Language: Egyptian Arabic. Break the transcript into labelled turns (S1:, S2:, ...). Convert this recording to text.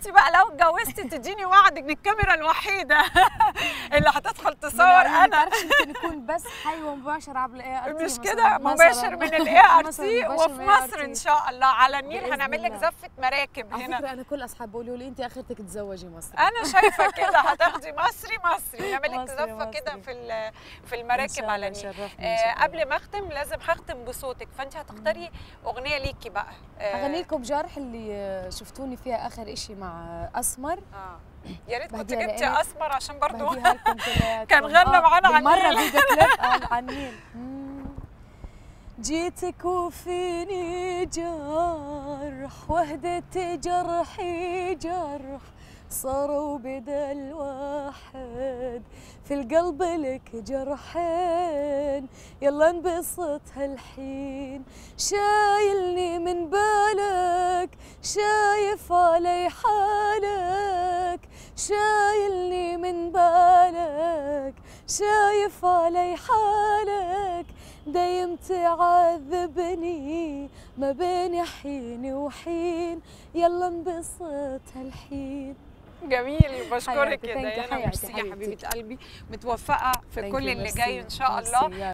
S1: انت بقى لو اتجوزتي تديني وعد ان الكاميرا الوحيده اللي هتدخل تصور
S2: يعني
S1: انا
S2: بتعرفي ممكن يكون بس حي ومباشر عبر الاي ار تي
S1: مش كده مباشر من الاي ار تي وفي مصر ان شاء الله على النيل
S2: بإذن
S1: هنعمل لك
S2: الله.
S1: زفه مراكب
S2: على
S1: هنا
S2: فكره انا كل اصحابي بيقولوا لي انت اخرتك تتزوجي مصر
S1: انا شايفه كده هتاخدي مصري مصري نعمل لك
S2: مصري
S1: زفه كده
S2: مصري.
S1: في ال- في
S2: إن
S1: المراكب
S2: شاء
S1: على
S2: الله
S1: النيل
S2: يشرفني إن
S1: آه
S2: شاء الله.
S1: قبل ما اختم لازم هختم بصوتك فانت هتختاري اغنيه ليكي بقى آه
S2: هغني لكم جرح اللي شفتوني فيها اخر إشي مع اسمر
S1: آه. يا ريت كنت
S2: بهديها
S1: جبتي
S2: لإلك.
S1: اسمر عشان برضو
S2: بهديها لكم كلياتكم
S1: كان غنى معانا على
S2: مرة
S1: النيل.
S2: فيديو كليب آه، على النيل مم. جيتك وفيني جرح وهدت جرحي جرح صاروا بدل واحد في القلب لك جرحين يلا انبسط هالحين شايلني من بالك شايف علي حالك شايلني من بالك شايف علي حالك دايم تعذبني ما بين حين وحين يلا انبسط هالحين
S1: جميل بشكرك
S2: حياتي،
S1: يا
S2: thank you،
S1: ديانا
S2: حياتي،
S1: ميرسي يا
S2: حبيبتي.
S1: حبيبه قلبي متوفقه في
S2: Thank
S1: كل
S2: you،
S1: اللي
S2: ميرسي.
S1: جاي ان شاء
S2: ميرسي،
S1: الله
S2: يا